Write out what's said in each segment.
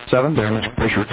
seven, damage pressure.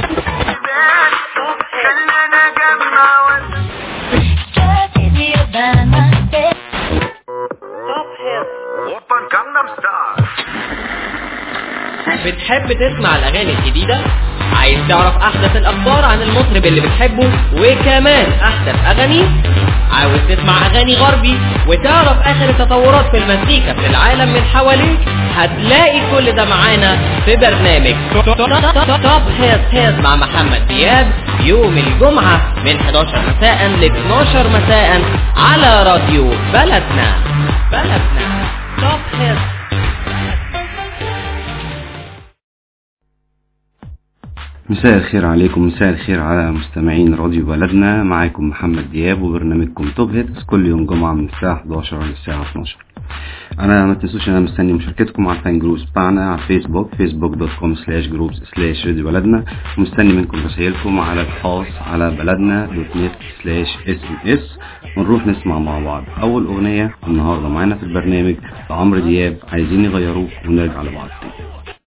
بتحب تسمع الاغاني الجديدة عايز تعرف احدث الاخبار عن المطرب اللي بتحبه وكمان احدث اغانيه عاوز تسمع اغاني غربي وتعرف اخر التطورات في المزيكا في العالم من حواليك هتلاقي كل ده معانا في برنامج توب هيت هيت مع محمد دياب يوم الجمعة من 11 مساء ل 12 مساء على راديو بلدنا بلدنا توب هيت مساء الخير عليكم مساء الخير على مستمعين راديو بلدنا معاكم محمد دياب وبرنامجكم توب هيتس كل يوم جمعة من الساعة 11 للساعة 12 انا ما تنسوش انا مستني مشاركتكم على الفان جروبس بتاعنا على فيسبوك فيسبوك دوت كوم سلاش جروبس سلاش راديو بلدنا ومستني منكم رسائلكم على الخاص على بلدنا دوت نت سلاش اس ام اس ونروح نسمع مع بعض اول اغنية النهاردة معانا في البرنامج لعمرو دياب عايزين يغيروه ونرجع لبعض تاني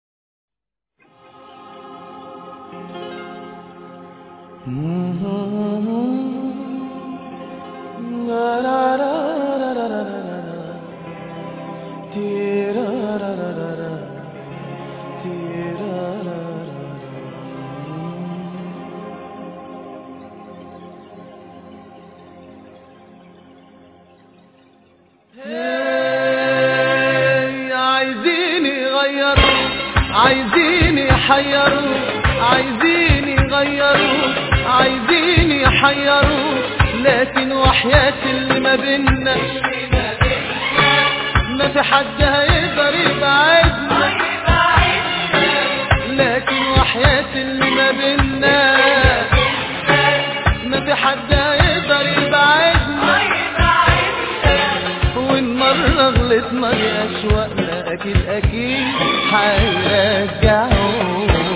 عايزين يغيروا عايزين يحيروا عايزين يغيروا عايزين يحيروا لكن وحياة اللي ما بينا ما في حد هيقدر يبعدنا لكن وحياة اللي ما بينا ما في حد هيقدر يبعدنا وان مرة غلطنا لأشواقنا أكيد أكيد هيرجعوا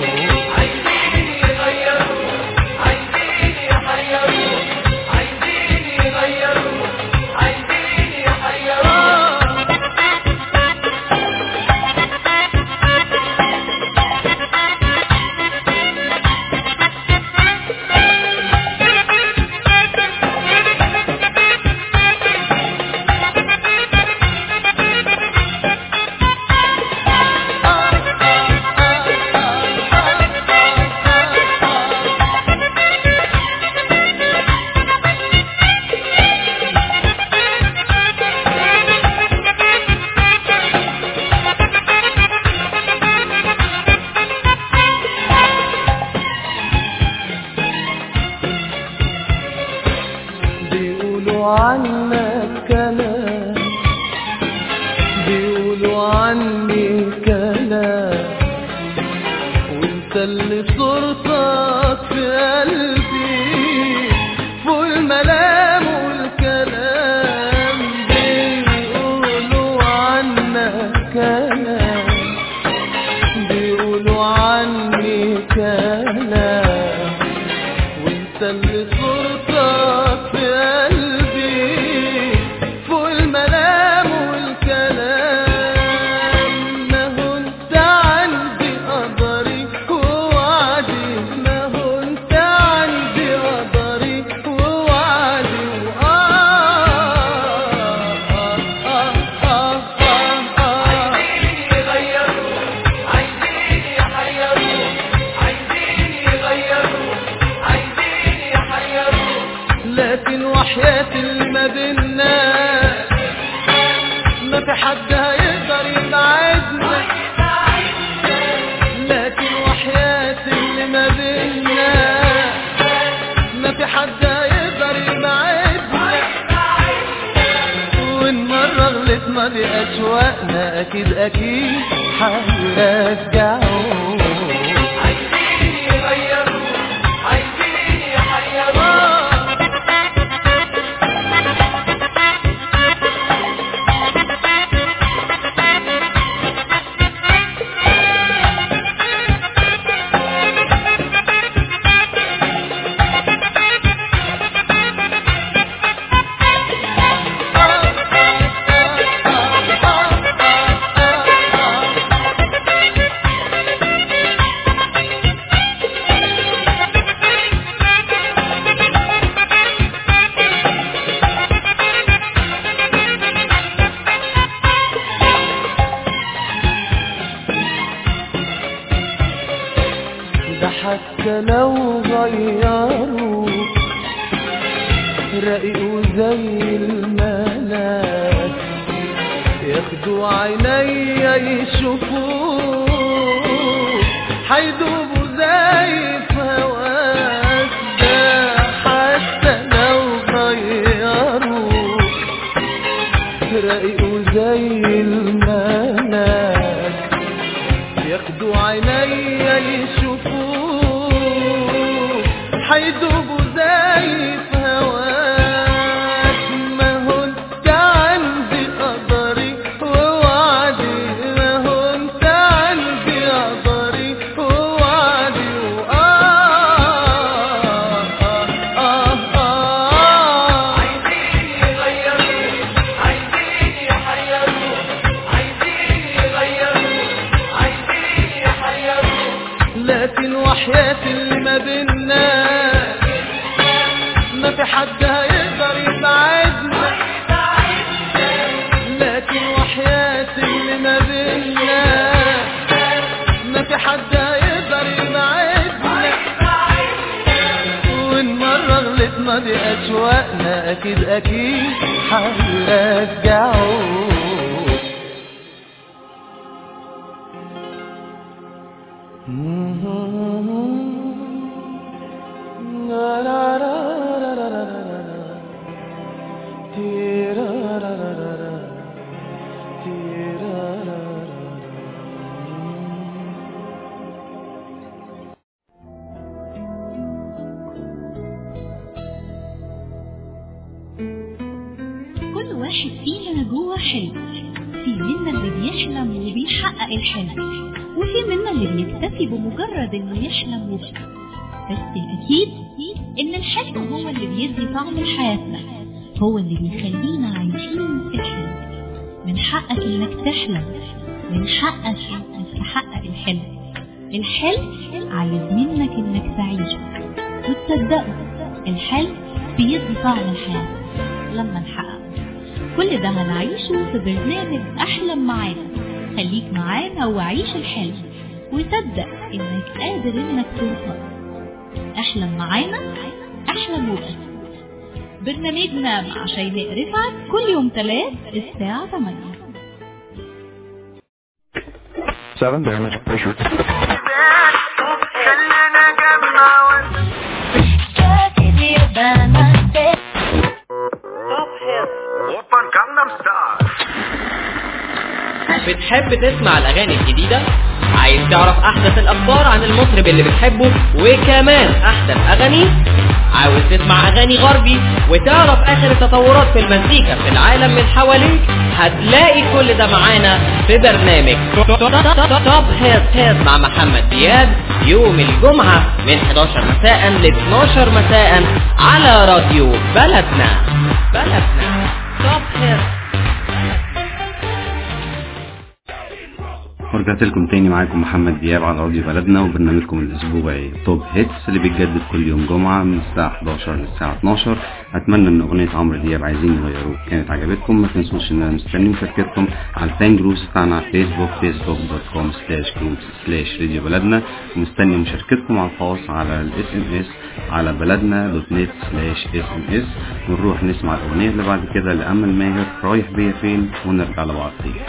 بيقولوا عنك كلام بيقولوا عني كلام وانت اللي صورتك في قلبي فوق الملام والكلام بيقولوا عنك كلام بيقولوا عني كلام وانت اللي صورتك في قلبي فوق الملام والكلام ما هو انت عندي قدري ووعدي ما هو انت عندي قدري ووعدي وآه آه آه آه آه لكن وحياة اللي ما بينا ما في حد هيقدر يبعدنا لكن وحياة اللي ما بينا ما في حد هيقدر يبعدنا وان مرة غلطنا لأشواقنا أكيد أكيد هيرجعوا حتى لو غيروا رقيقوا زي الملاك ياخدوا عينيا يشوفوه حيدوبوا زي في هواك ده حتى لو غيروا رقيقوا زي الملاك ياخدوا عينيا يشوفوه حيدوبوا زي في هواك ما هو انت عندي قدري ووعدي ما هو انت عندي قدري ووعدي وآه آه آه آه عايزين يغيروا عايزين يحيروا عايزين يغيروا عايزين يحيروا لكن وحياة اللي ما بينا ما في حد هيقدر يبعدنا لكن وحياة اللي ما بينا ما في حد هيقدر يبعدنا وان مرة غلطنا دي أشواقنا أكيد أكيد هنرجعه كل واحد فينا جوه حلم في منا اللي بيحلم وبيحقق الحلم وفي منا اللي بيكتفي بمجرد انه يحلم وبس بس الاكيد ان الحلم هو اللي بيدي طعم لحياتنا هو اللي بيخلينا عايشين في الحلم من حقك انك تحلم من حقك انك تحقق الحلم الحلم عايز منك انك تعيشه وتصدقه الحلم بيدي طعم الحياة لما نحققه كل ده هنعيشه في برنامج أحلم معانا خليك معانا وعيش الحلم وصدق إنك قادر إنك توصل احلم معانا احلم وبس برنامجنا مع شيماء رفعت كل يوم ثلاث الساعة 8 Seven, very much pressure. بتحب تسمع الأغاني الجديدة؟ عايز تعرف أحدث الأخبار عن المطرب اللي بتحبه وكمان أحدث أغانيه؟ عاوز تسمع أغاني غربي وتعرف آخر التطورات في المزيكا في العالم من حواليك؟ هتلاقي كل ده معانا في برنامج توب هيت هيت مع محمد دياب يوم الجمعة من 11 مساء ل 12 مساء على راديو بلدنا بلدنا توب هيت ورجعت لكم تاني معاكم محمد دياب على راديو بلدنا وبرنامجكم الاسبوعي توب هيتس اللي بيتجدد كل يوم جمعة من الساعة 11 للساعة 12 اتمنى ان اغنية عمرو دياب عايزين يغيروه كانت عجبتكم ما تنسوش ان انا مستني مشاركتكم على الفان جروبس بتاعنا على فيسبوك فيسبوك دوت كوم سلاش جروبس سلاش راديو بلدنا ومستني مشاركتكم على الخاص على الاس ام اس على بلدنا دوت نت سلاش اس ام اس ونروح نسمع الاغنية اللي بعد كده لأمل ماهر رايح بيا فين ونرجع لبعض تاني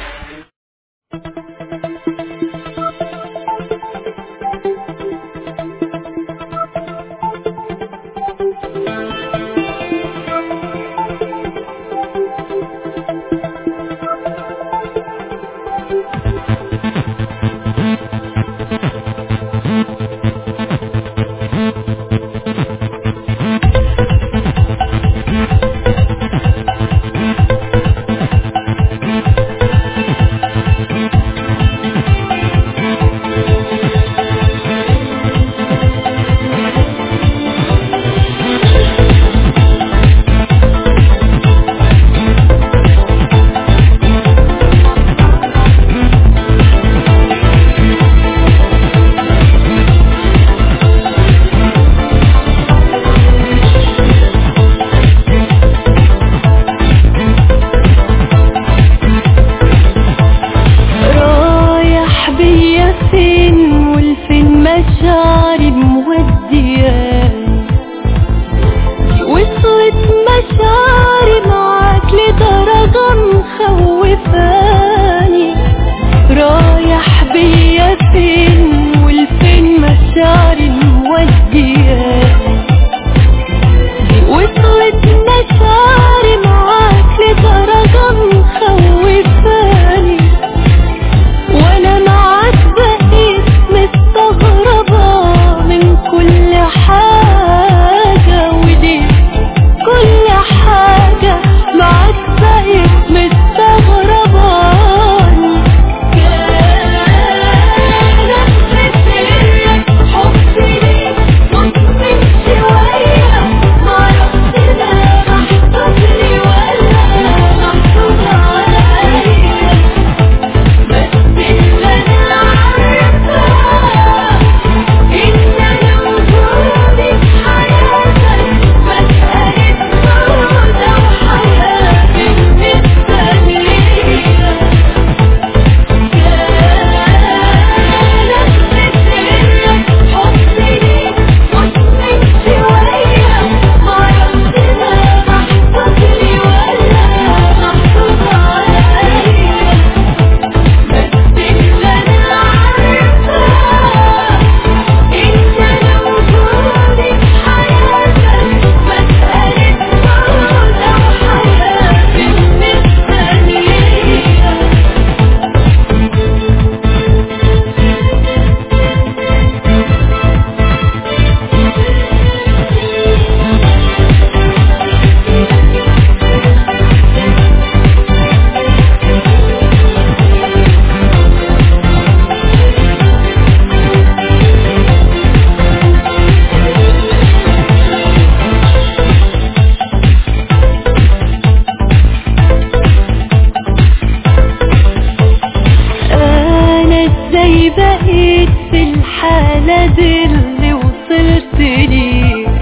الحالة دي اللي وصلت ليها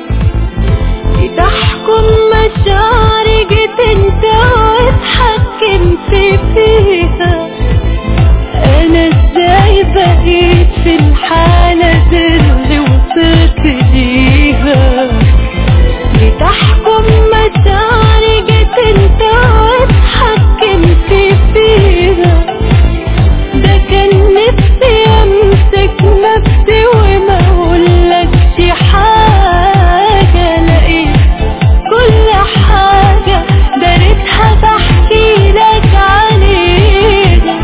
تحكم مشاعري جيت انت واتحكمت فيها انا ازاي بقيت في الحالة دي اللي وصلت ليها بتحكم مشاعري جيت انت واتحكمت فيها ده كان نفسي امسك نفسي وما اقولكش حاجة لقيت كل حاجة دارتها بحكي لك عليها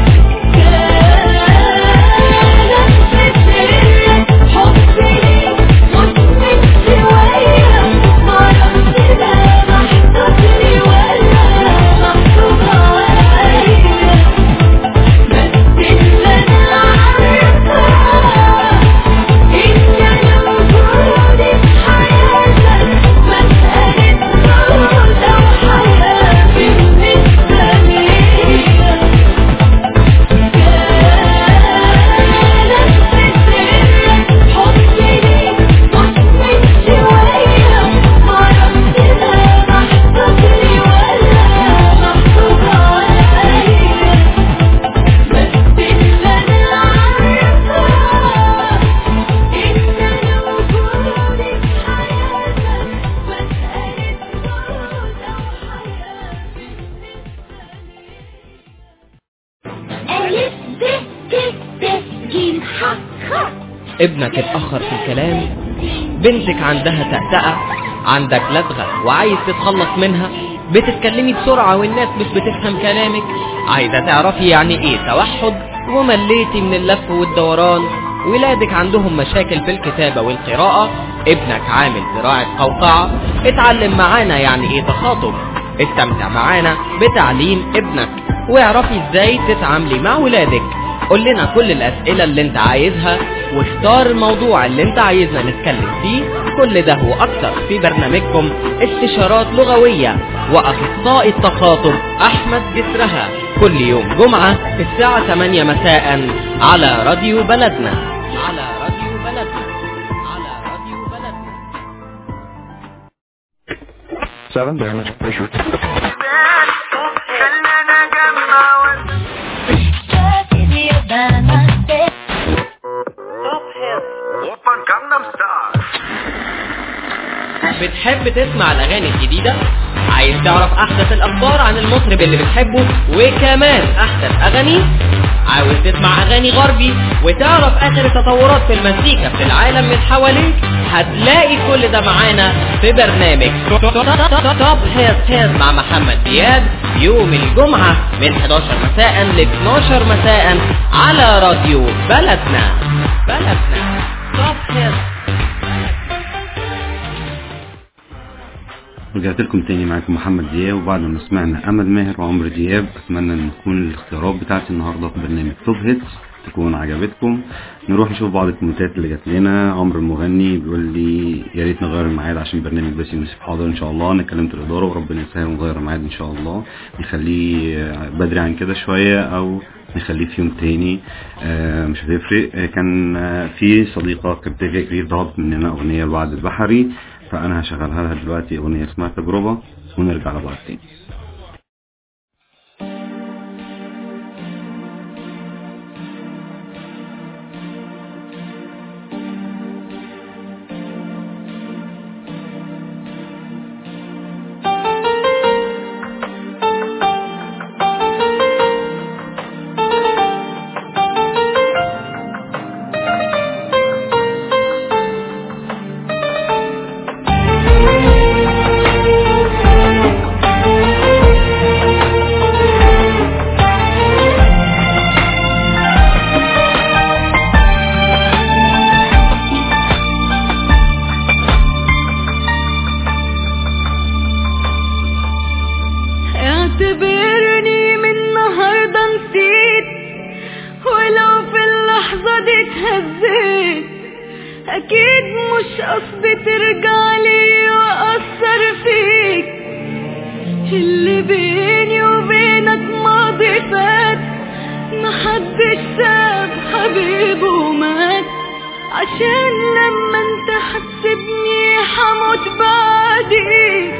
ألف ب ت ت ج ح خ ابنك اتأخر في الكلام بنتك عندها تأتأة عندك لدغة وعايز تتخلص منها بتتكلمي بسرعة والناس مش بتفهم كلامك عايزة تعرفي يعني ايه توحد ومليتي من اللف والدوران ولادك عندهم مشاكل في الكتابة والقراءة ابنك عامل زراعة قوقعة اتعلم معانا يعني ايه تخاطب استمتع معانا بتعليم ابنك واعرفي ازاي تتعاملي مع ولادك قول لنا كل الأسئلة اللي انت عايزها واختار الموضوع اللي انت عايزنا نتكلم فيه كل ده وأكتر في برنامجكم استشارات لغوية وأخصائي التخاطب أحمد جسرها كل يوم جمعة الساعة 8 مساء على راديو بلدنا على راديو بلدنا على راديو بلدنا Seven, damage pressure. بتحب تسمع الأغاني الجديدة؟ عايز تعرف أحدث الأخبار عن المطرب اللي بتحبه وكمان أحدث أغاني؟ عاوز تسمع أغاني غربي وتعرف آخر التطورات في المزيكا في العالم من حواليك؟ هتلاقي كل ده معانا في برنامج توب هيت هيت مع محمد دياب يوم الجمعة من 11 مساء ل 12 مساء على راديو بلدنا بلدنا توب هيت رجعت لكم تاني معاكم محمد دياب وبعد ما سمعنا امل ماهر وعمرو دياب اتمنى ان تكون الاختيارات بتاعتي النهارده في برنامج توب هيتس تكون عجبتكم نروح نشوف بعض الكومنتات اللي جات لنا عمرو المغني بيقول لي يا ريت نغير الميعاد عشان برنامج بس يونس حاضر ان شاء الله انا كلمت الاداره وربنا يسهل ونغير الميعاد ان شاء الله نخليه بدري عن كده شويه او نخليه في يوم تاني آه مش هتفرق آه كان آه في صديقة كانت كريم ضغط مننا أغنية الوعد البحري فأنا هشغلها لها دلوقتي أغنية اسمها تجربة ونرجع لبعض تاني اعتبرني من النهاردة نسيت ولو في اللحظة دي اتهزيت اكيد مش قصدي ترجع لي واثر فيك اللي بيني وبينك ماضي فات محدش ساب حبيبه ومات عشان لما انت حتسيبني حموت بعديك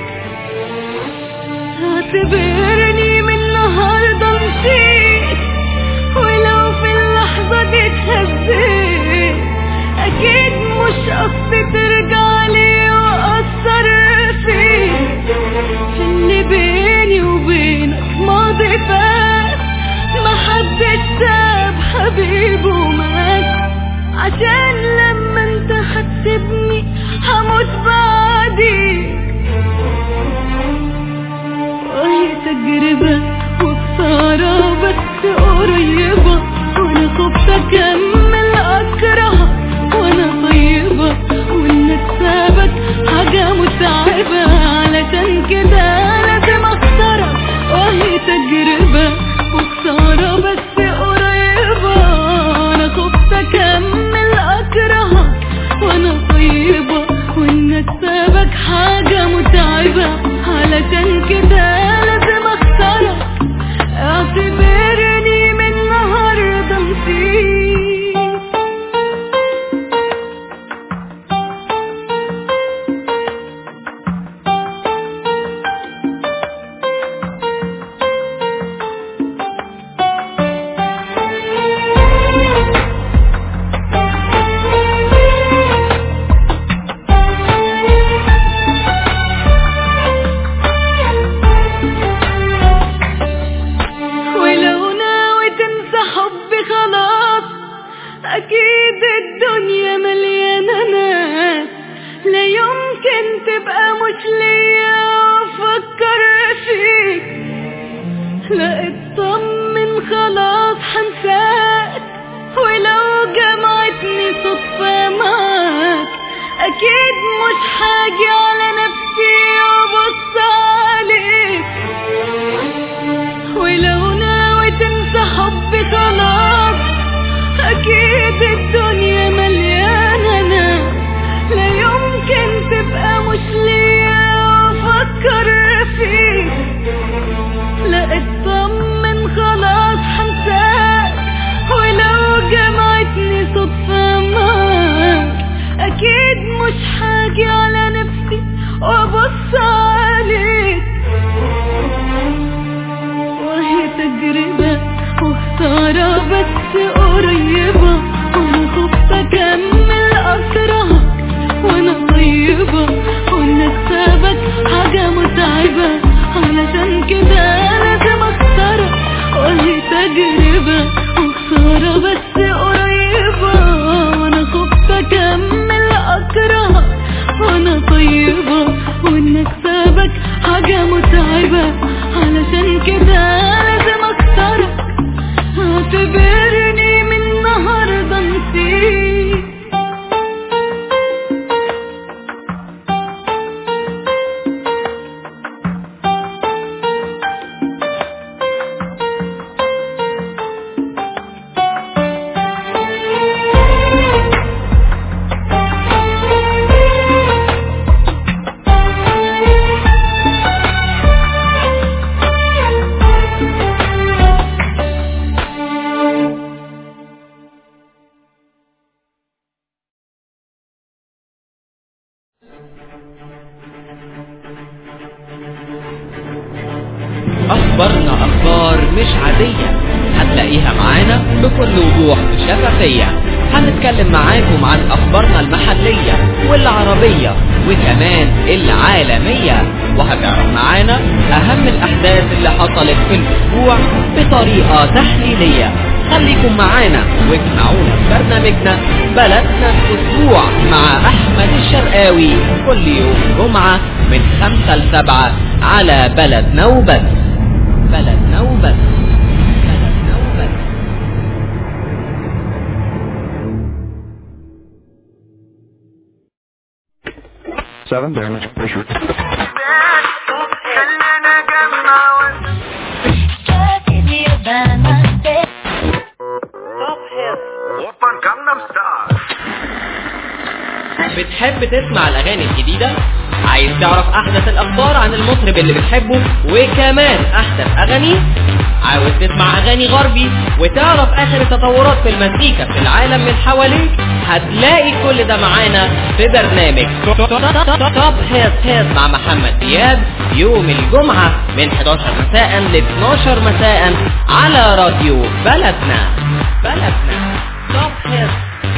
اعتبرني من النهارده مشيت ولو في اللحظة دي اتهزيت أكيد مش قصدي ترجع لي وأثر فيك في اللي بيني وبينك ماضي فات محدش ساب حبيبه مات عشان لما انت حتسيبني هموت بعديك وهي تجربة وخسارة بس قريبة وانا خفت اكمل اكرهها وانا طيبة وانك سابك حاجة متعبة علشان كده لازم اخسرك وهي تجربة وخسارة بس قريبة انا خفت اكمل اكرهها وانا طيبة وانك سابك حاجة متعبة علشان كده لازم اختارك اعتبرني من النهاردة نسيت ولو ناوي تنسى حبي خلاص اكيد الدنيا مليانة ناس لا يمكن تبقى مش ليا وافكر فيك لا اطمن خلاص حنساك ولو جمعتني صدفة معاك اكيد مش حاجي على نفسي وابص عليك ولو ناوي تنسى حبي خلاص اكيد الدنيا مليانة ناس لا يمكن تبقى مش ليا وافكر فيك لا اطمن خلاص حنساك ولو جمعتني صدفة معاك اكيد مش حاجي على نفسي وابص عليك وهي تجربة وخسارة بس قريبة وانا خفت اكمل اسرها وانا طيبة وانك سابك حاجة متعبة علشان كده لازم اختارك وهي تجربة وخسارة بس قريبة وانا خفت اكمل اكرهها وانا طيبة وانك سابك حاجة متعبة علشان كده لازم اختارك اعتبرني من النهاردة نسيت أخبارنا أخبار مش عادية هتلاقيها معانا بكل وضوح وشفافية هنتكلم معاكم عن أخبارنا المحلية والعربية وكمان العالمية وهتعرف معانا أهم الأحداث اللي حصلت في الأسبوع بطريقة تحليلية خليكم معانا واسمعونا في برنامجنا بلدنا الأسبوع مع أحمد الشرقاوي كل يوم جمعة من خمسة لسبعة على بلدنا وبس بلدنا وبس بلدنا وبس Seven damage pressure. بتحب تسمع الأغاني الجديدة؟ عايز تعرف أحدث الأخبار عن المطرب اللي بتحبه وكمان أحدث أغانيه؟ عاوز تسمع أغاني غربي وتعرف آخر التطورات في المزيكا في العالم من حواليك؟ هتلاقي كل ده معانا في برنامج توب هيت هيت مع محمد دياب يوم الجمعة من 11 مساء ل 12 مساء على راديو بلدنا بلدنا توب هيت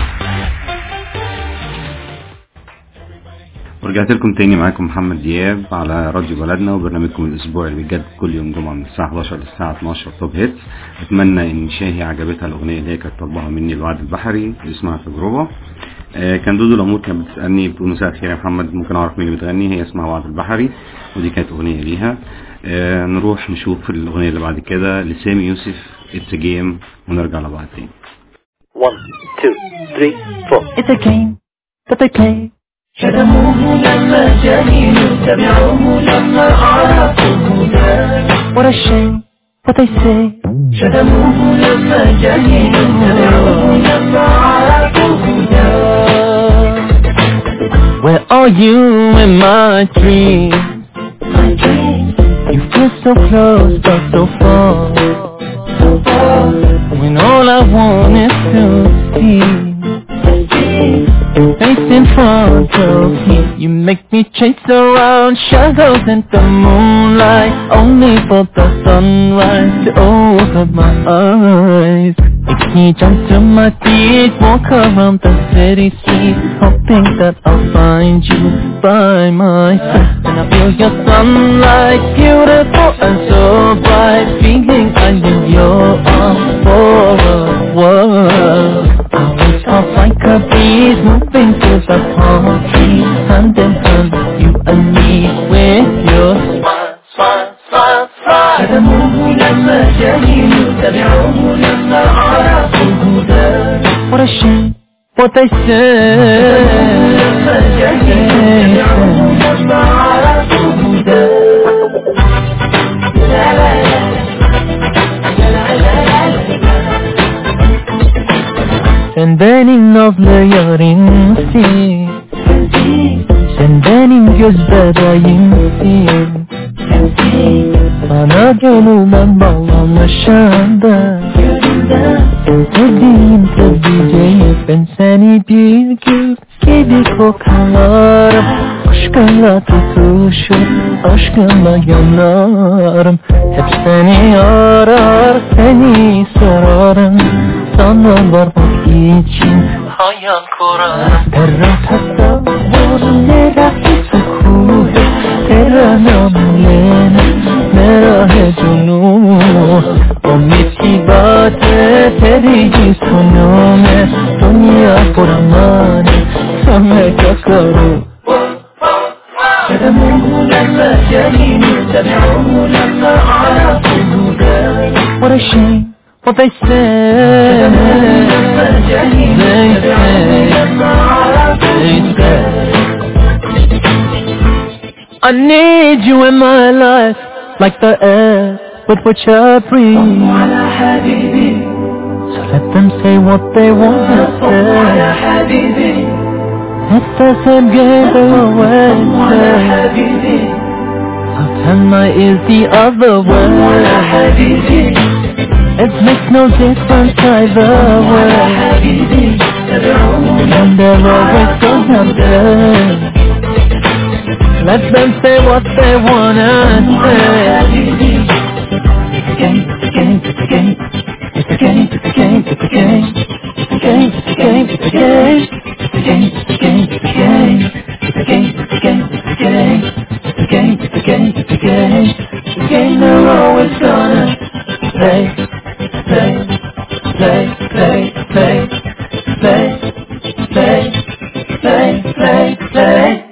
ورجعت لكم تاني معاكم محمد دياب على راديو بلدنا وبرنامجكم الاسبوع اللي بيتجدد كل يوم جمعه من الساعه 11 للساعه 12 توب هيتس اتمنى ان شاهي عجبتها الاغنيه اللي هي كانت طالباها مني الوعد البحري اللي اسمها تجربه آه كان دودو الامور كانت بتسالني بتقول مساء الخير يا محمد ممكن اعرف مين اللي بتغني هي اسمها وعد البحري ودي كانت اغنيه ليها آه نروح نشوف الاغنيه اللي بعد كده لسامي يوسف اتس جيم ونرجع لبعض تاني 1, 2, 3, 4. It's a game that they play. شتموه لما جميل تبعوه لما عرفوا هداه What a shame what they say. شتموه لما جميل تبعوه لما عرفوا هداه Where are you in my dreams? You feel so close but so far. When all I want is to see. Face in front of me You make me chase around shadows in the moonlight Only for the sunrise to open my eyes Makes me jump to my feet Walk around the city streets Hoping that I'll find you by my side And I feel your sunlight Beautiful and so bright Feeling I'm in your arms for a while I was off like a breeze Moving through the palm trees Hand in hand, you and me With your smile, smile, smile, smile شتموه لما جميل تبعوه لما عرفوا هداه What a shame, what they say لما جميل تبعوه لما عرفوا هداه لا لا لا لا لا لا Sendenin nazlı sensin Sen benim göz bebeğimsin Sana gönülden bağlanmışım da Sevdiğim sevdiceğim Ben seni bir gül gibi kokarım Aşkınla tutuşup aşkınla yanarım Hep seni arar seni sorarım Sana varmak için hayal kurarım Terra tasavvur nera sukuh Terra namlena mera hai junun O miठी बात है तेरी ही सुनो मैं दुनिया पुरानी समय क्या करूं شتموه لما جميل تبعوه لما عرفوا هداه What a shame what they say لما جميل They تبعوه say لما عرفوا They هداه say I need you in my life Like the air with which I breathe على حبيبي So let them say what they want to على say حبيبي It's the same game they always على say حبيبي I'll turn my ears the other على way حبيبي It makes no difference either على way حبيبي تبعوه And they're always gonna say Let them say what they wanna say They're always gonna play, play, play, play, play, play, play, play, play, play.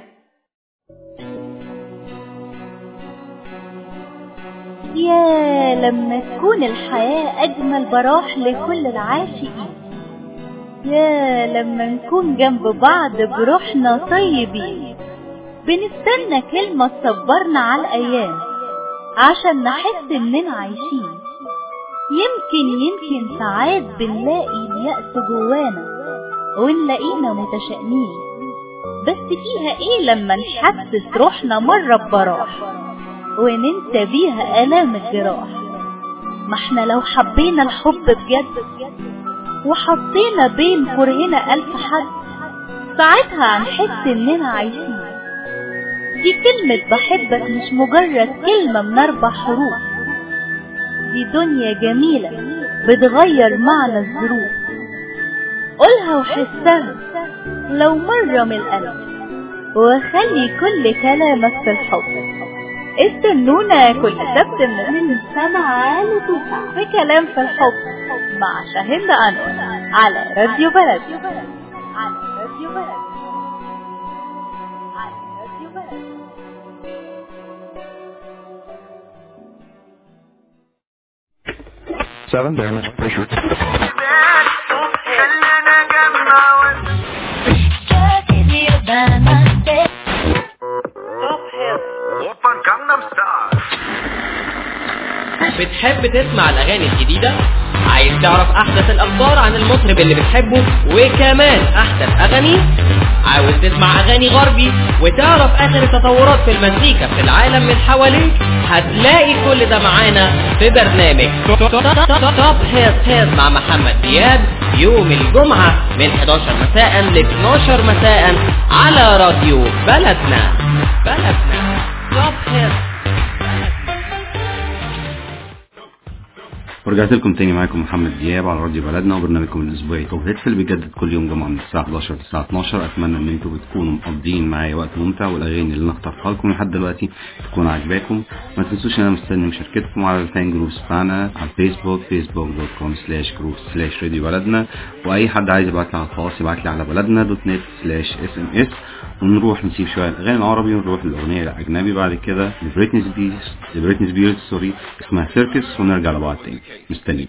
يا لما تكون الحياة أجمل براح لكل العاشقين يا لما نكون جنب بعض بروحنا طيبين بنستنى كلمة تصبرنا على الأيام عشان نحس إننا عايشين يمكن يمكن ساعات بنلاقي اليأس جوانا ونلاقينا متشائمين بس فيها ايه لما نحسس روحنا مرة ببراح وننسى بيها آلام الجراح ما احنا لو حبينا الحب بجد وحطينا بين كرهنا ألف حد ساعتها هنحس إننا عايشين دي كلمة بحبك مش مجرد كلمة من أربع حروف دي دنيا جميلة بتغير معنى الظروف قولها وحسها لو مرة من القلب وخلي كل كلامك في الحب استنونا كل سبت من سبعة لتسعة في كلام في الحب مع شاهد أنور على راديو بلد على راديو بلد على راديو بلد Seven Baroness Pressure. بتحب تسمع الأغاني الجديدة؟ عايز تعرف أحدث الأخبار عن المطرب اللي بتحبه وكمان أحدث أغانيه؟ عاوز تسمع أغاني غربي وتعرف آخر التطورات في المزيكا في العالم من حواليك؟ هتلاقي كل ده معانا في برنامج توب هيت هيت مع محمد دياب يوم الجمعة من 11 مساء ل 12 مساء على راديو بلدنا بلدنا توب هيت ورجعت لكم تاني معاكم محمد دياب على راديو بلدنا وبرنامجكم الاسبوعي توب هيتس اللي بيجدد كل يوم جمعه من الساعه 11 للساعه 12 اتمنى ان انتم بتكونوا مقضيين معايا وقت ممتع والاغاني اللي انا اخترتها لكم لحد دلوقتي تكون عاجباكم ما تنسوش ان انا مستني مشاركتكم على الفان جروبس بتاعنا على الفيسبوك فيسبوك دوت كوم سلاش جروب سلاش راديو بلدنا واي حد عايز يبعت لي على الخاص يبعت لي على بلدنا دوت نت سلاش اس ام اس ونروح نسيب شويه الاغاني العربي ونروح للاغنيه الاجنبي بعد كده لبريتني سبيرز لبريتني سبيرز سوري اسمها سيركس ونرجع لبعض تاني مستنيكم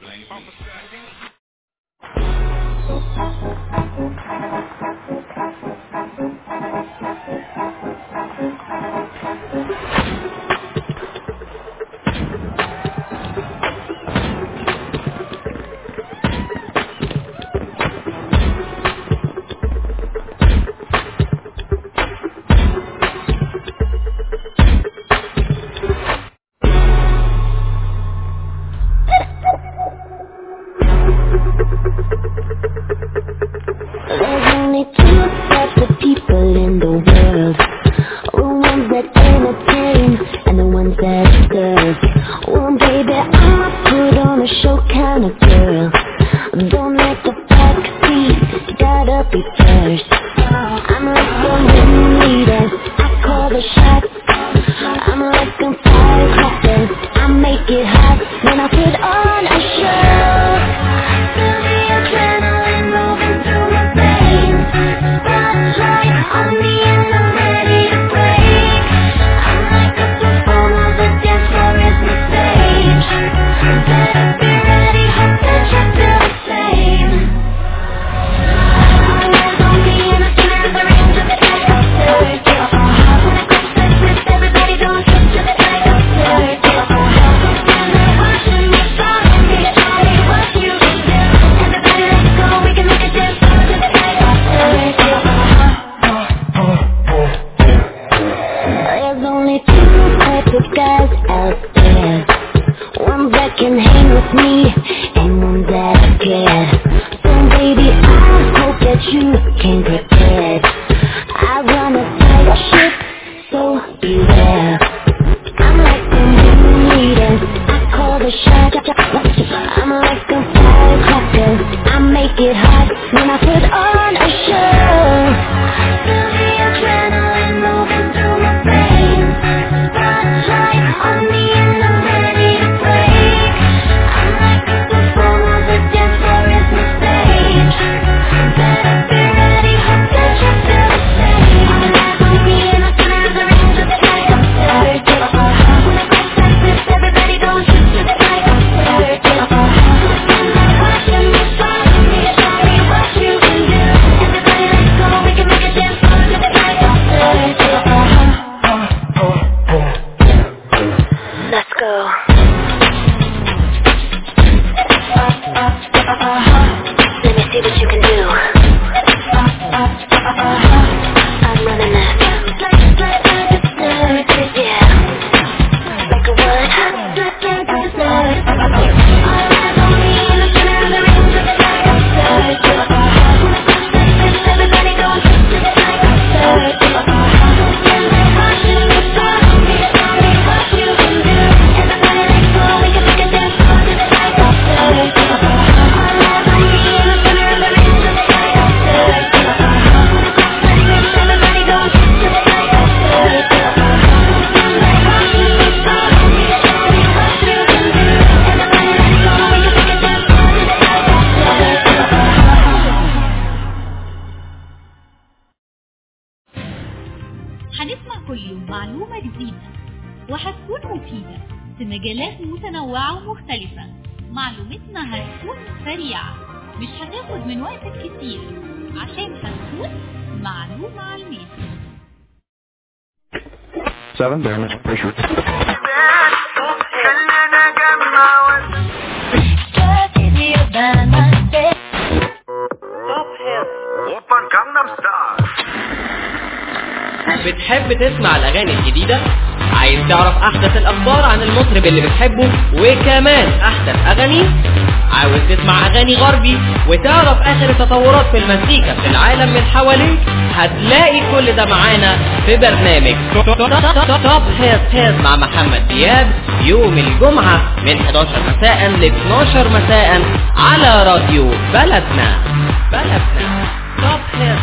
There's only two types of people in the world The ones that entertain and the ones that serve Well baby, I'm a put on a show kind of girl Don't let the backseat, gotta be first I'm like the ringleader, I call the shots I'm like a firecracker, I make it hot When I put on a show Feel the adrenaline moving through my veins Spotlight on me and I'm ready to break I'm like a performer, the dance floor is my stage Better be ready, hope that you feel the same Eyes on me and I spin to the range of the echoes When I crash that twist, everybody don't switch to the echoes Stand there watching me, follow me, show me what you can do Everybody let's go, we can make a dance floor to the There's only two types of guys out there Ones that can hang with me and ones that care So baby, I hope that you came prepared I run a tight ship, so beware I'm like the ringleader, I call the shot I'm like a firecracker, I make it hot when I put on a show Feel the adrenaline moving through my veins Spotlight on me and I'm ready to break I'm like a performer, the dance floor is my stage Better be ready, hope هنسمع كل يوم معلومة جديدة وهتكون مفيدة في مجالات متنوعة ومختلفة معلومتنا هتكون سريعة مش هتاخد من وقتك كتير عشان هتكون معلومة علمية Seven, there, Mr. Fisher. بتحب تسمع الأغاني الجديدة؟ عايز تعرف أحدث الأخبار عن المطرب اللي بتحبه وكمان أحدث أغانيه؟ عاوز تسمع أغاني غربي وتعرف آخر التطورات في المزيكا في العالم من حواليك؟ هتلاقي كل ده معانا في برنامج توب هيت هيت مع محمد دياب يوم الجمعة من 11 مساء ل 12 مساء على راديو بلدنا بلدنا توب هيت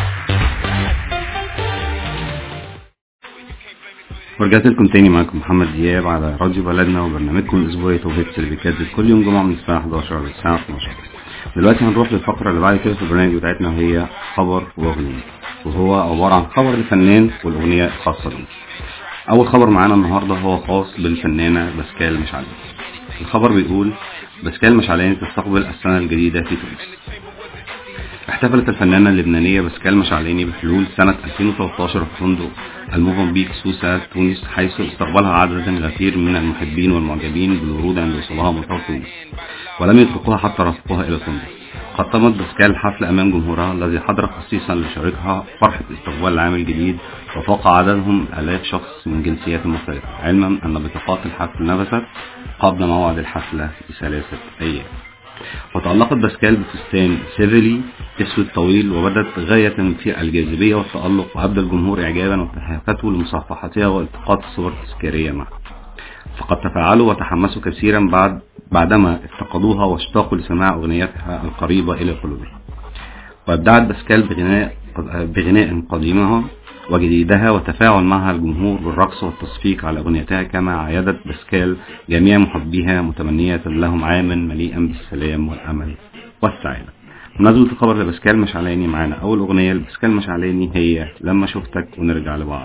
ورجعت لكم تاني معاكم محمد دياب على راديو بلدنا وبرنامجكم الاسبوعي توب هيتس اللي بيتجدد كل يوم جمعه من الساعه 11 للساعه 12 دلوقتي هنروح للفقره اللي بعد كده في البرنامج بتاعتنا وهي خبر واغنيه وهو عباره عن خبر الفنان والاغنيه الخاصه بيه اول خبر معانا النهارده هو خاص بالفنانه باسكال مشعلان الخبر بيقول باسكال مشعلان تستقبل السنه الجديده في تونس احتفلت الفنانة اللبنانية باسكال مشعلاني بحلول سنة 2013 في فندق الموفنبيك سوسة تونس حيث استقبلها عدد غفير من المحبين والمعجبين بالورود عند وصولها مطار تونس ولم يتركوها حتى رافقوها إلى الفندق قدمت باسكال الحفل أمام جمهورها الذي حضر خصيصا لشاركها فرحة استقبال العام الجديد وفاق عددهم آلاف شخص من جنسيات مختلفة علما أن بطاقات الحفل نفذت قبل موعد الحفلة بثلاثة أيام وتألقت باسكال بفستان سيفيلي اسود طويل وبدت غاية في الجاذبية والتألق وأبدى الجمهور إعجابا وتهافته لمصافحتها والتقاط الصور التذكارية معها فقد تفاعلوا وتحمسوا كثيرا بعد بعدما افتقدوها واشتاقوا لسماع أغنيتها القريبة إلى قلوبهم وابدعت باسكال بغناء بغناء قديمها وجديدها وتفاعل معها الجمهور بالرقص والتصفيق على أغنيتها كما عايدت باسكال جميع محبيها متمنية لهم عاما مليئا بالسلام والأمل والسعادة بمناسبة الخبر لباسكال مشعلاني معانا أول أغنية لباسكال مشعلاني هي لما شفتك ونرجع لبعض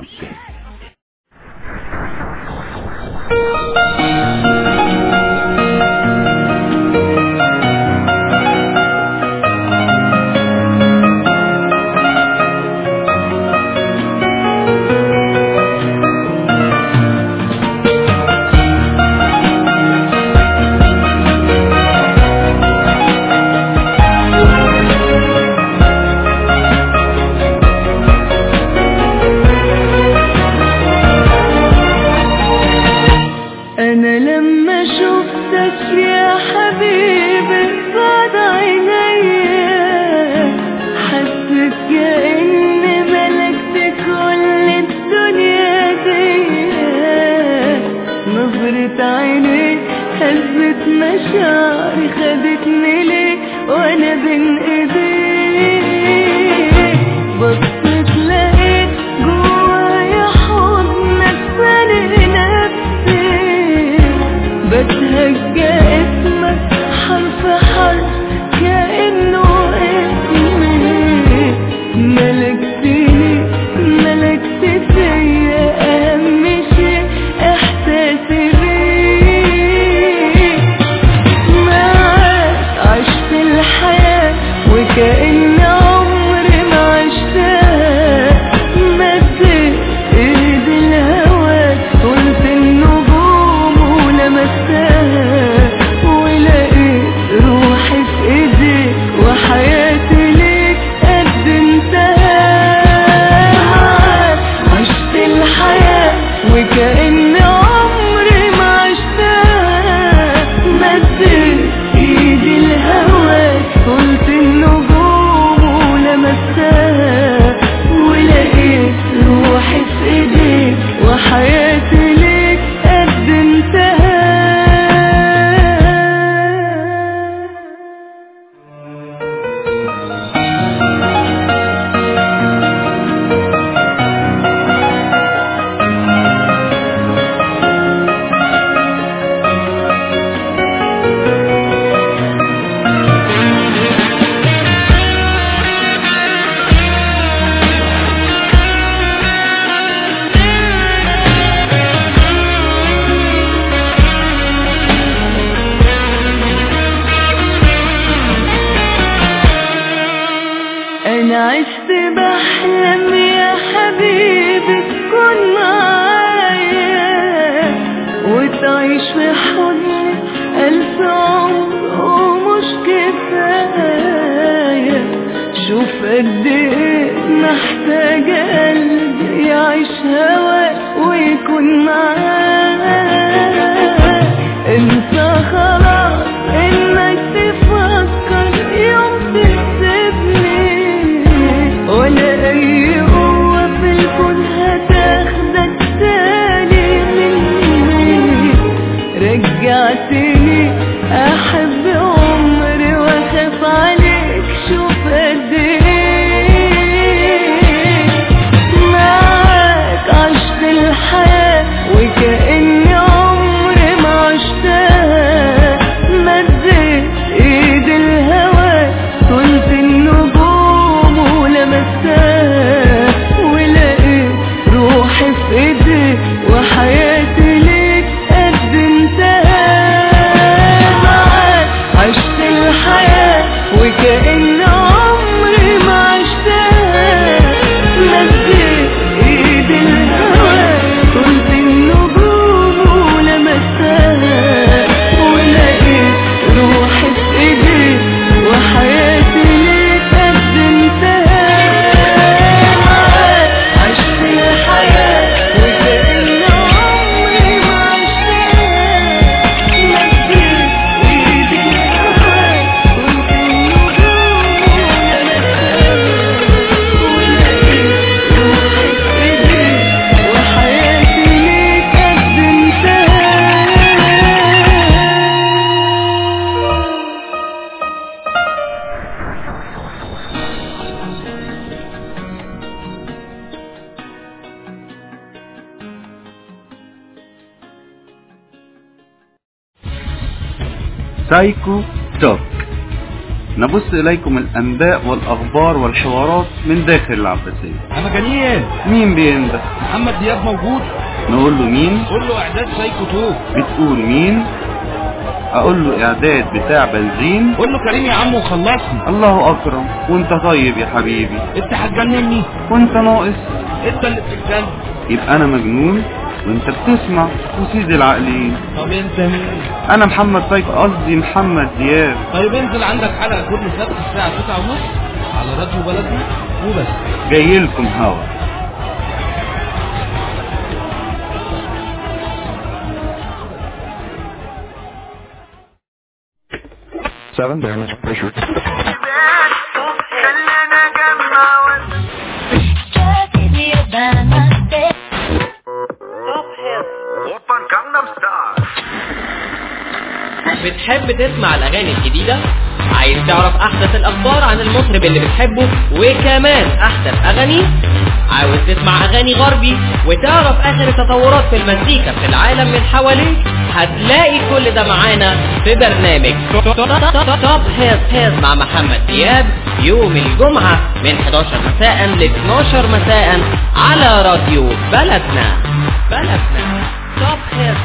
أنا لما شفتك يا حبيبي بعد عينيا حسيت كأن ملكت كل الدنيا دي نظرة عينيك هزت مشاعري خدتني ليك وأنا بين إيديك بصيت لقيت جوايا حضنك فارق نفسي بتهجى اسمك حرف حرف كأنه اسمي ملكتني ملكت فيا أهم شيء إحساسي بيك معاك عشت الحياة وكأن عمري ما عشتها مديت ايد الهواك قلت النجوم ولمستها ولقيت روحي في ايديك وحياتي ليك قدمتها عشت الحياة بحلم يا حبيبي تكون معايا وتعيش في حضني ألف عمر ومش كفاية شوف قد ايه محتاجة قلبي يعيش هواك ويكون معايا انت خلاص انك تفكر يوم تسيبني ولا اي قوة في الكون هتاخدك تاني مني رجعتني احب عمري واخاف عليك شوف قد ايه معاك عشت الحياة وكأني عمري ما عشتها مديت ايد الهوى طلت النجوم ولمستها ولقيت روحي في ايديك وحياتي ليك قدمتها معاك عشت الحياة وكأن عمري ما عشتها مديت ايد الهوى طلت النجوم ولمستها ولقيت روحي في ايديك وحياتي ليك قدمتها معاك عشت الحياة وكأن عمري ما عشتها مديت ايد الهوى طلت النجوم ولمستها ولقيت روحي في ايديك وحياتي ليك قدمتها سايكو توك نبث إليكم الأنباء والأخبار والحوارات من داخل العباسية انا جنين مين بينده؟ محمد دياب موجود نقول له مين؟ قول له اعداد سايكو توك بتقول مين؟ أقول له إعداد بتاع بنزين قول له كريم يا عم وخلصني الله أكرم وأنت طيب يا حبيبي انت هتجنني وأنت ناقص انت اللي بتتجنن يبقى أنا مجنون وأنت بتسمع وسيد العقلين طب انت مين أنا محمد سايكو قصدي محمد دياب طيب انزل عندك حلقه كل سبت الساعه 9 ونص على راديو بلدنا وبس جاي لكم هوا Seven, damage pressure. بتحب تسمع الاغاني الجديدة عايز تعرف احدث الاخبار عن المطرب اللي بتحبه وكمان احدث اغاني عاوز تسمع اغاني غربي وتعرف اخر التطورات في المزيكا في العالم من حواليك هتلاقي كل ده معانا في برنامج توب هيز هيز مع محمد دياب يوم الجمعة من 11 مساء ل 12 مساء على راديو بلدنا بلدنا توب هيز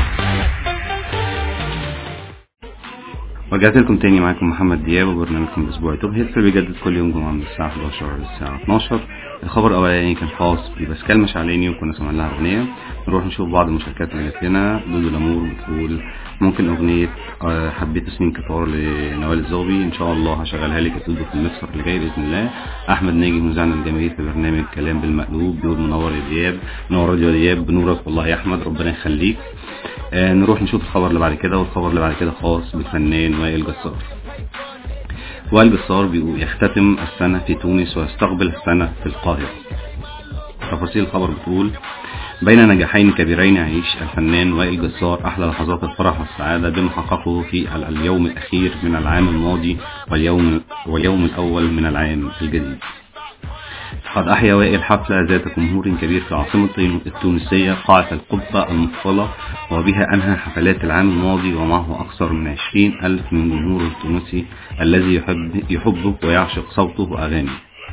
ورجعت لكم تاني معاكم محمد دياب وبرنامجكم الاسبوعي توب هيتس اللي بيجدد كل يوم جمعه من الساعه 11 للساعه 12 الخبر الاولاني كان خاص بباسكال مشعلاني وكنا سمعنا لها اغنيه نروح نشوف بعض المشاركات اللي جات لنا دودو لامور بتقول ممكن اغنيه آه، حبيت سنين كتار لنوال الزغبي ان شاء الله هشغلها لك يا دودو في المكسر اللي جاي باذن الله احمد ناجي مذيعنا الجماهير في برنامج كلام بالمقلوب بيقول منور يا دياب منور راديو دياب بنورك والله يا احمد ربنا يخليك آه نروح نشوف الخبر اللي بعد كده والخبر اللي بعد كده خاص بالفنان وائل جسار وائل جسار بيقول يختتم السنة في تونس ويستقبل السنة في القاهرة تفاصيل الخبر بتقول بين نجاحين كبيرين يعيش الفنان وائل جسار أحلى لحظات الفرح والسعادة بما حققه في ال- اليوم الأخير من العام الماضي واليوم, واليوم الأول من العام الجديد قد أحيا وائل حفلة ذات جمهور كبير في العاصمة التونسية قاعة القبة المفصلة وبها أنهى حفلات العام الماضي ومعه أكثر من عشرين ألف من جمهور التونسي الذي يحب يحبه ويعشق صوته وأغانيه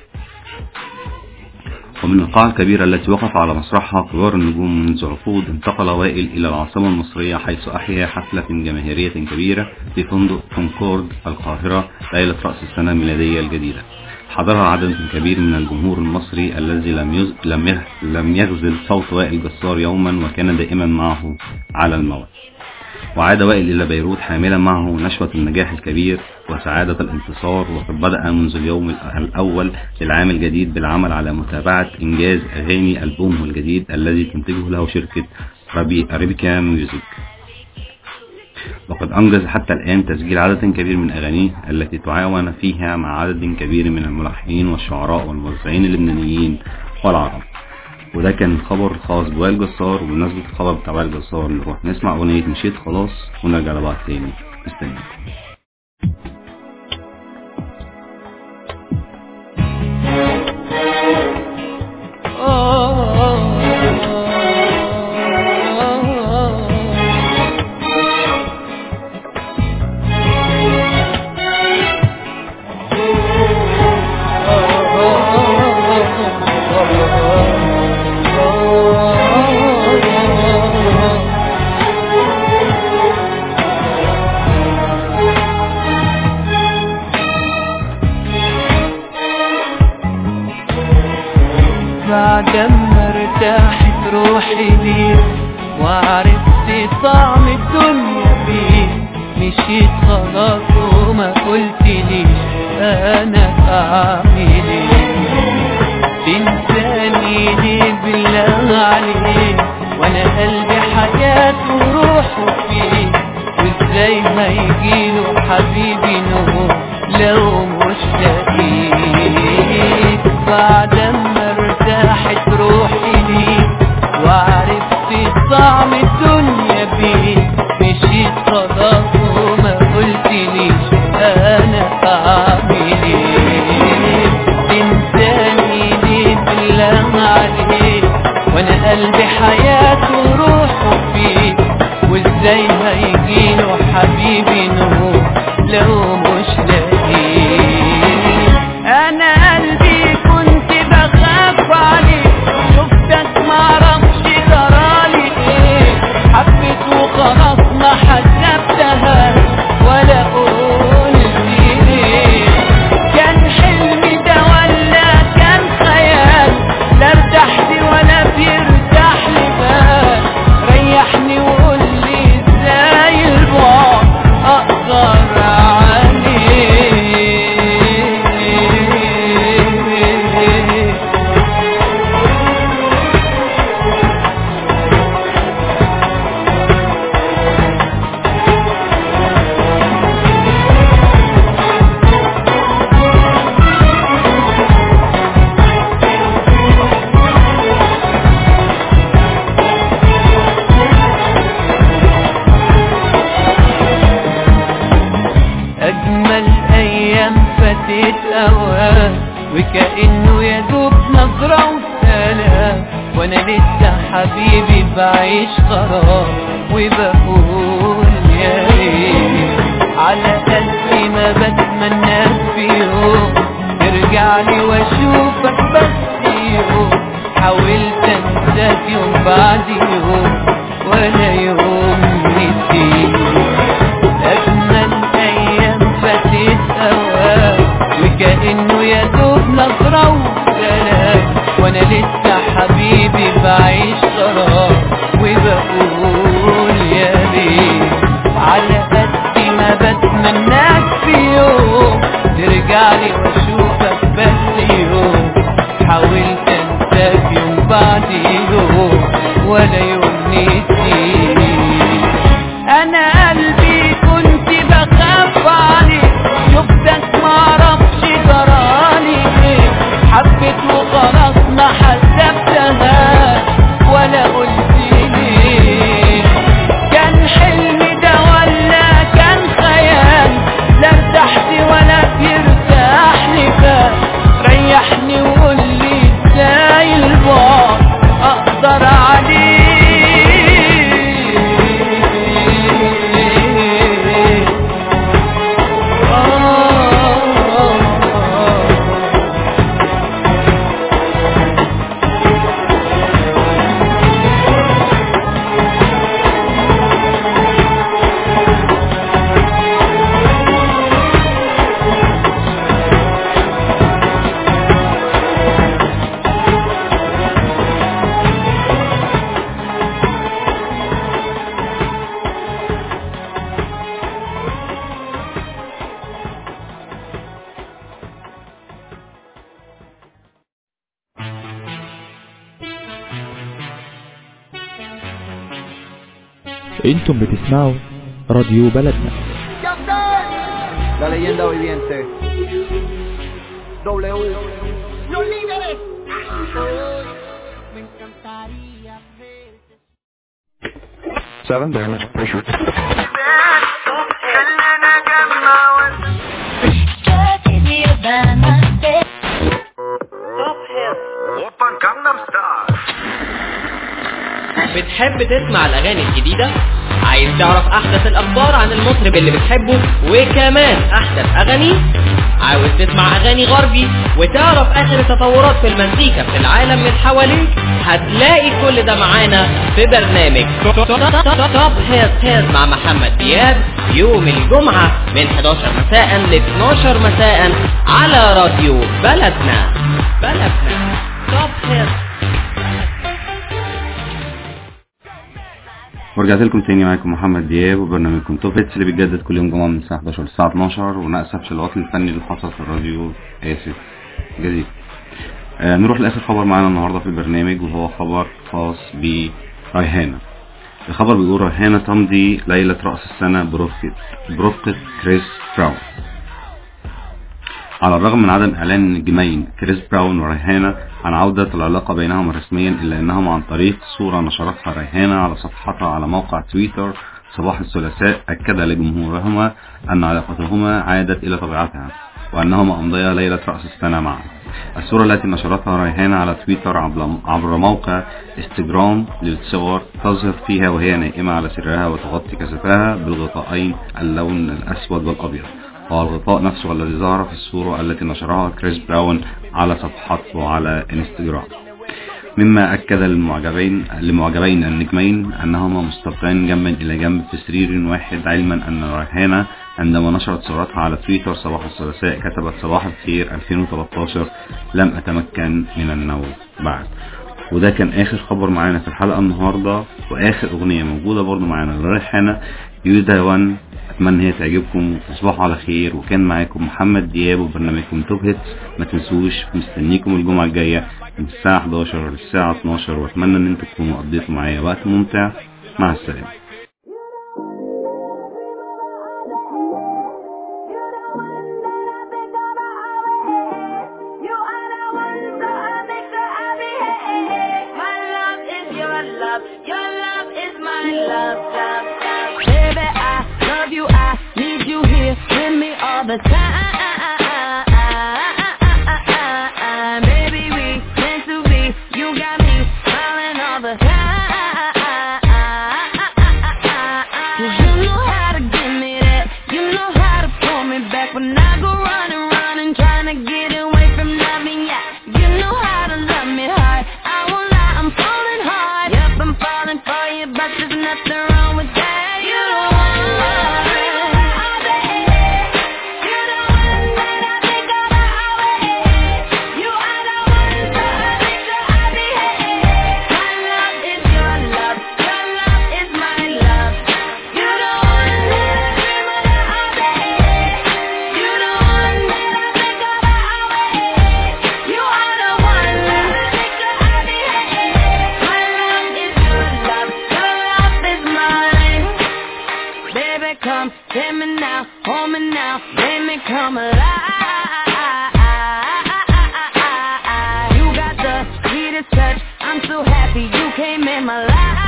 ومن القاعة الكبيرة التي وقف على مسرحها كبار النجوم منذ عقود انتقل وائل إلى العاصمة المصرية حيث أحيا حفلة جماهيرية كبيرة في فندق كونكورد القاهرة ليلة رأس السنة الميلادية الجديدة حضرها عدد كبير من الجمهور المصري الذي لم يز... لم يه... لم يغزل صوت وائل جسار يوما وكان دائما معه على الموت وعاد وائل إلى بيروت حاملا معه نشوة النجاح الكبير وسعادة الانتصار وقد بدأ منذ اليوم الأول للعام الجديد بالعمل على متابعة إنجاز أغاني ألبومه الجديد الذي تنتجه له شركة ربي أريبيكا ميوزك وقد أنجز حتى الآن تسجيل عدد كبير من أغانيه التي تعاون فيها مع عدد كبير من الملحنين والشعراء والموزعين اللبنانيين والعرب وده كان خبر خاص بوائل جسار وبمناسبة الخبر بتاع وائل جسار نروح نسمع أغنية مشيت خلاص ونرجع لبعض تاني مستنيكم بعد ما ارتاحت روحي ليك وعرفت طعم الدنيا بيك مشيت خلاص وما قلتليش انا اعمل ايه تنساني ليه بالله عليك وانا قلبي حياته وروحه فيه وازاي ما يجيله حبيبي نور لو مش لاقيك بعد ما ارتاحت روحي ليك وعرفت طعم الدنيا بيك مشيت خلاص وما قلتليش انا اعمل ايه تنساني ليه بالله عليك وانا قلبي حياته وروحه فيك وازاي هيجيله حبيبي نور لو مش لاقيك انا قلبي كنت بخاف عليك شفتك معرفش جرالي ايه حبيت وخلاص ما حسبتها ولا قلت ليه كان حلمي ده ولا كان خيال لا ارتحت ولا بيرتاح لي بال ريحني وقول لي ازاي البعد اقدر عليه أجمل أيام فاتت أوام وكأنه يدوب نظرة وسلام وأنا لسه حبيبي بعيش غرام وبقول يا ريت على قلبي ما بتمنى في يوم ترجع لي واشوفك بس يوم حاولت انساك يوم بعد يوم ولا يوم نسيت أجمل أيام فاتت أوام وكأنه يدوب نظرة وسلام وأنا لسه حبيبي بعيش غرام وبقول يا ريت على قد ما بتمناك في يوم ترجع لي واشوفك بس يوم حاولت انساك يوم بعد يوم ولا يوم نسيت انا قلبي كنت بخاف عليك شفتك معرفش جرالي ايه حبيت وخلاص ما حسبتها انتم بتسمعوا راديو بلدنا La leyenda viviente. W. Los líderes. Seven, damage pressure. بتحب تسمع الأغاني الجديدة؟ عايز تعرف أحدث الأخبار عن المطرب اللي بتحبه وكمان أحدث أغاني؟ عاوز تسمع أغاني غربي وتعرف آخر التطورات في المزيكا في العالم من حواليك؟ هتلاقي كل ده معانا في برنامج توب هيت هيت مع محمد دياب يوم الجمعة من 11 مساء ل 12 مساء على راديو بلدنا بلدنا توب هيت ورجعت لكم تاني معاكم محمد دياب وبرنامجكم توب هيتس اللي بيتجدد كل يوم جمعة من الساعة 11 للساعة 12 ونأسف في العطل الفني اللي حصل في الراديو آسف جديد آه نروح لآخر خبر معانا النهاردة في البرنامج وهو خبر خاص بريهانة الخبر بيقول ريهانة تمضي ليلة رأس السنة برفقة برفقة كريس براون على الرغم من عدم إعلان النجمين كريس براون وريهانة عن عودة العلاقة بينهما رسميا إلا أنهم عن طريق صورة نشرتها ريهانة على صفحتها على موقع تويتر صباح الثلاثاء أكد لجمهورهما أن علاقتهما عادت إلى طبيعتها وأنهما أمضيا ليلة رأس السنة معا الصورة التي نشرتها ريهانة على تويتر عبر عبر موقع انستجرام للصور تظهر فيها وهي نائمة على سريرها وتغطي كتفها بالغطائين اللون الأسود والأبيض وهو الغطاء نفسه الذي ظهر في الصورة التي نشرها كريس براون على صفحته على انستجرام مما أكد للمعجبين لمعجبين النجمين أنهما مستلقيان جنبا إلى جنب في سرير واحد علما أن ريهانة عندما نشرت صورتها على تويتر صباح الثلاثاء كتبت صباح الخير 2013 لم أتمكن من النوم بعد وده كان آخر خبر معانا في الحلقة النهاردة وآخر أغنية موجودة برضو معانا لريحانة يودا وان أتمنى هي تعجبكم تصبحوا على خير وكان معاكم محمد دياب وبرنامجكم توب هيتس ما تنسوش مستنيكم الجمعة الجاية من الساعة 11 للساعة 12 وأتمنى إن انتوا تكونوا قضيتوا معايا وقت ممتع مع السلامة the time. Baby, we meant to be. You got me smiling all the time. Cause you know how to give me that. You know how to pull me back when I go running, running, trying to get away from loving ya. You know how to love me hard. I won't lie, I'm falling hard. Yep, I'm falling for you, but there's nothing wrong with that. You don't want love. come, take me now, hold me now, make me come alive. You got the sweetest touch, I'm so happy you came in my life.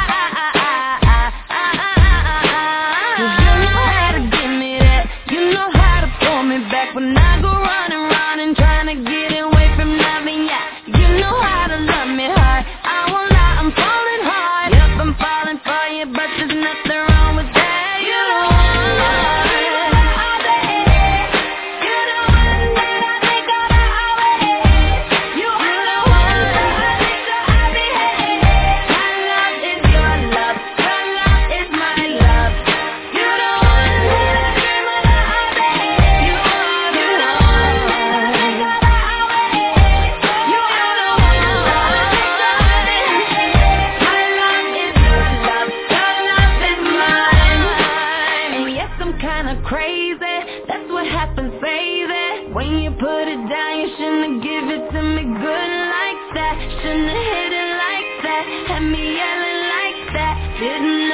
Cause you know how to give me that, you know how to pull me back when I go running, running, trying to get away from loving ya. You know how to love me hard, I won't lie, I'm falling hard. Yep, I'm falling for you, but there's nothing wrong with that. You don't want love. You don't want that I think about always. You are the one that I behave. My love is your love, your love is my love. You don't want that I dream of the always. You are the one that I think about always. You are the one that I behave. My love is your love, your love is mine. And yes, I'm kinda crazy. That's what happens, baby. When you put it down, you shouldn't give it to me good like that. Shouldn't have hit it like that. Had me yelling like that. Didn't